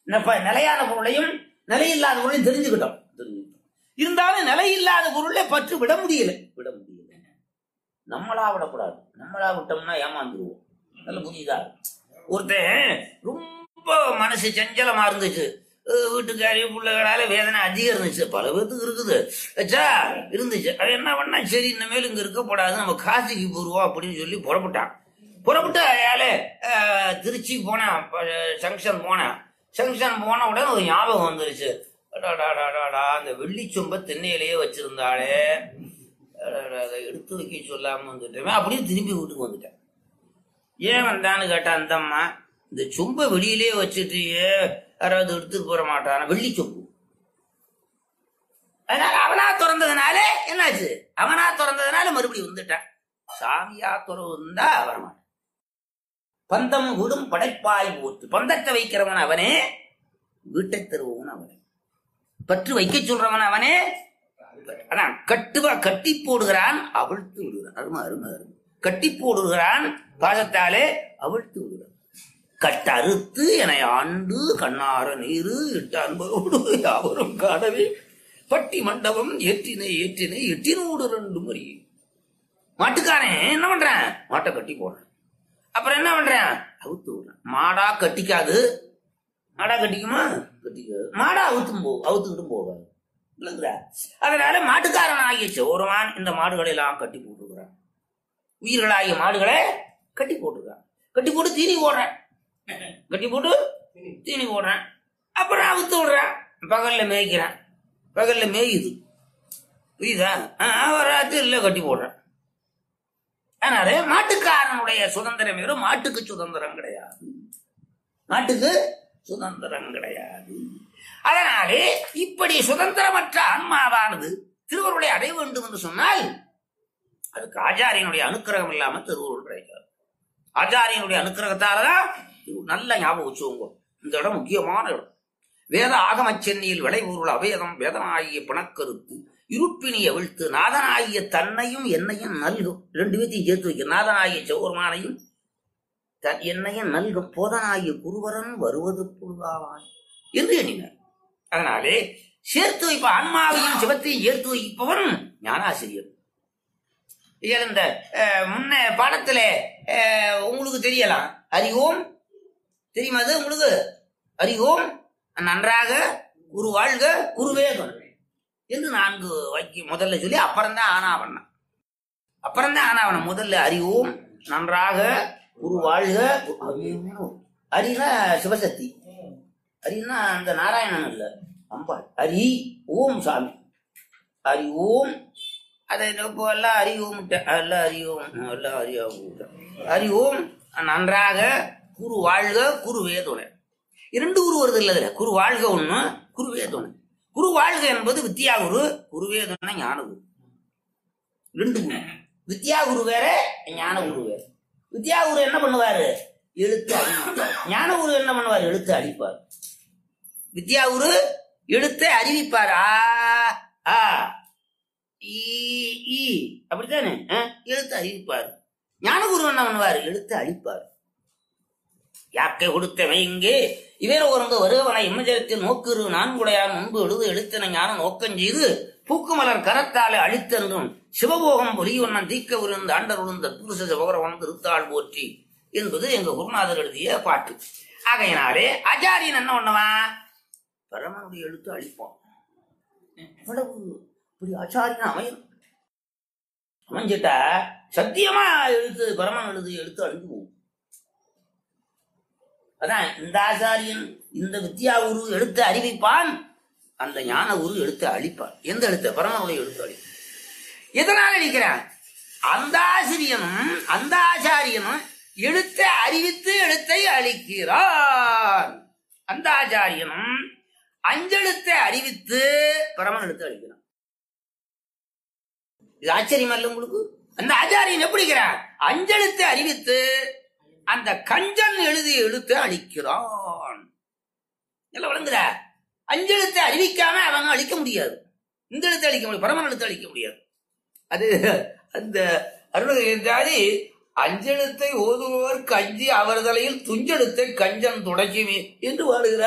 நப்ப நிலையான பொருளையும் நிலையில்லாத பொருளையும் தெரிஞ்சுக்கிட்டோம் தெரிஞ்சுக்கிட்டோம். இருந்தாலும் நிலையில்லாத பொருளை பற்று விட முடியல விட முடியல நம்மளா விடக்கூடாது நம்மளா விட்டோம்னா ஏமாந்துருவோம் நல்ல புரியுதா ஒருத்தன் ரொம்ப மனசு சஞ்சலமா இருந்துச்சு அஹ் வீட்டுக்காரி பிள்ளைகளால வேதனை அதிகம் இருந்துச்சு பல பேர்த்துக்கு இருக்குது வச்சா இருந்துச்சு அது என்ன பண்ணா சரி இனிமேல் இங்க இருக்கக்கூடாது நம்ம காசிக்கு போடுவோம் அப்படின்னு சொல்லி புறப்பட்டான் புறப்பட்டு அயால அஹ், திருச்சி போனேன் ஜங்ஷன் போனேன் ஜங்ஷன் போன உடனே ஒரு ஞாபகம் வந்துருச்சு அடாடாடாடாடா, அந்த வெள்ளி சொம்ப தென்னையிலேயே வச்சிருந்தாளே அடாடா, அதை எடுத்து வைக்க சொல்லாம வந்துட்டேன் அப்படியே திரும்பி வீட்டுக்கு வந்துட்டேன் ஏன் வந்தான்னு கேட்டா அந்த அம்மா இந்த சொம்ப வெளியிலே வச்சுட்டு யாராவது எடுத்துட்டு போற மாட்டானா வெள்ளி சொம்பு அதனால அவனா திறந்ததுனால என்னாச்சு அவனா திறந்ததுனால மறுபடியும் வந்துட்டான் சாமியா திறந்தா வரமாட்டான் பந்தம் விடும் படைப்பாய் போத்து பந்தத்தை வைக்கிறவன் அவனே வீட்டை தருவவன் அவனே பற்று வைக்க சொல்றவன் அவனே ஆனா கட்டுவா கட்டி போடுகிறான் அவிழ்த்து விடுகிறான் அருமை அருமை அருமை கட்டி போடுகிறான் பாசத்தாலே அவிழ்த்து விடுகிறான் கட்டறுத்து என ஆண்டு கண்ணார நீரு இட்ட அன்பரோடு யாவரும் காணவே பட்டி மண்டபம் ஏற்றினை ஏற்றினை எட்டினோடு ரெண்டு முறை மாட்டுக்காரன் என்ன பண்றான் மாட்டை கட்டி போடுறான் அப்புறம் என்ன பண்றான் அவுத்து விடுறான் மாடா கட்டிக்காது மாடா கட்டிக்குமா கட்டிக்காது மாடா அவுத்தும் போ அவுத்துக்கிட்டும் போகாது இல்லைங்களா அதனால மாட்டுக்காரன் ஆகிய சோரவான் இந்த மாடுகளை எல்லாம் கட்டி போட்டுருக்கிறான் உயிர்களாகிய மாடுகளை கட்டி போட்டுருக்கான் கட்டி போட்டு தீனி போடுறேன் கட்டி போட்டு தீனி போடுறேன் அப்புறம் அவுத்து விடுறேன் பகல்ல மேய்க்கிறேன் பகல்ல மேயுது புரியுதா ஒரு ராத்திரில கட்டி போடுறேன் அதனால மாட்டுக்காரனுடைய சுதந்திரம் வேறு மாட்டுக்கு சுதந்திரம் கிடையாது மாட்டுக்கு சுதந்திரம் கிடையாது அதனாலே இப்படி சுதந்திரமற்ற ஆன்மாவானது திருவருடைய அடைய வேண்டும் என்று சொன்னால் அதுக்கு ஆச்சாரியனுடைய அனுக்கிரகம் இல்லாம திருவருள் கிடைக்காது ஆச்சாரியனுடைய அனுக்கிரகத்தாலதான் இது நல்ல ஞாபகம் வச்சுக்கோங்க இந்த இடம் முக்கியமான இடம் வேத ஆகம சென்னியில் விளைபொருள் அவேதம் வேதனாகிய பிணக்கருத்து இருப்பினி அவிழ்த்து நாதனாகிய தன்னையும் என்னையும் நல்கும் ரெண்டு பேத்தையும் சேர்த்து வைக்க நாதனாகிய சௌர்மானையும் தன் என்னையும் நல்கும் போதனாகிய குருவரன் வருவது பொழுதாவான் என்று எண்ணினார் அதனாலே சேர்த்து வைப்ப ஆன்மாவையும் சிவத்தையும் சேர்த்து வைப்பவன் ஞானாசிரியர் இதில் இந்த அஹ், முன்ன பாடத்துல அஹ், உங்களுக்கு தெரியலாம் அறிவோம் தெரியுமா அது உங்களுக்கு அறிவோம் நன்றாக குரு வாழ்க குருவேகன் என்று நான்கு வாக்கி முதல்ல சொல்லி அப்புறம்தான் ஆனாவண்ணம் அப்புறம்தான் ஆனாவண்ணம் முதல்ல அறிவோம் நன்றாக குரு வாழ்க அரினா சிவசக்தி அரினா அந்த நாராயணன் இல்ல அம்பாள் அரி ஓம் சாமி அரி ஓம் அதை இப்போ எல்லாம் அறி ஓம் எல்லாம் அறி ஓம் எல்லாம் அறி ஓம் அரி ஓம் நன்றாக குரு வாழ்க குரு வேதுணை இரண்டு குரு வருது இல்ல இதுல குரு வாழ்க ஒண்ணு குரு வேதுணை குரு வாழ்க என்பது வித்யா குரு குருவேதுணை ஞான குரு ரெண்டு குரு வித்யா குரு வேற ஞான குரு வேற வித்யா குரு என்ன பண்ணுவாரு எழுத்து அழிப்பார் ஞான குரு என்ன பண்ணுவார் எழுத்து அழிப்பார் வித்யா குரு எழுத்தை அறிவிப்பார் ஆ ஆ ஈ ஈ அப்படித்தானே ஆ? எழுத்து அறிவிப்பார் ஞானகுரு என்ன பண்ணுவார் எழுத்து அழிப்பார் யாக்கை கொடுத்தவை இங்கே இவர் ஒருங்க வருவன இம்மஜரத்தில் நோக்குரு நான்குடையார் முன்பு எழுது எழுத்தின ஞானம் நோக்கம் செய்து பூக்குமலர் கரத்தாலே அழித்தென்றும் சிவபோகம் பொலியொன்னன் தீக்க விருந்த ஆண்டர் விழுந்த புருஷ சிவகரவன் திருத்தாள் போற்றி என்பது எங்க குருநாதர் எழுதிய பாட்டு ஆகையினாலே ஆச்சாரியன் என்ன பண்ணுவான் பரமனுடைய எழுத்து அழிப்பான் இவ்வளவு இப்படி ஆச்சாரியன் அமையும் அமைஞ்சிட்டா சத்தியமா எழுத்து பரமன் எழுது எழுத்து அழிஞ்சு போகும் அதான் இந்த ஆச்சாரியன் இந்த வித்யா குரு எழுத்து அறிவிப்பான் அந்த ஞான குரு எழுத்தை அழிப்பான் எந்த எழுத்து பரமனுடைய எழுத்து அழிப்பான் எதனால அழிக்கிறான் அந்த ஆசிரியனும் அந்த ஆச்சாரியனும் எழுத்தை அறிவித்து எழுத்தை அழிக்கிறான் அந்த ஆச்சாரியனும் அஞ்செழுத்தை அறிவித்து பரமன் எழுத்தை அழிக்கிறான் இது ஆச்சரியம் அல்ல உங்களுக்கு அந்த ஆச்சாரியன் எப்படிங்கிறான் அஞ்செழுத்தை அறிவித்து அந்த கஞ்சன் எழுதிய எழுத்தை அழிக்கிறான் எல்லாம் விளங்குதா அஞ்செழுத்தை அறிவிக்காம அவங்க அழிக்க முடியாது இந்த எழுத்தை அழிக்க முடியாது பரமன் எழுத்தை அழிக்க முடியாது அது அந்த அருணகிரி அஞ்செழுத்தை ஓதுபவர் கஞ்சி அவர் தலையில் துஞ்செழுத்தை கஞ்சன் தொடக்குமே என்று வாடுகிறார்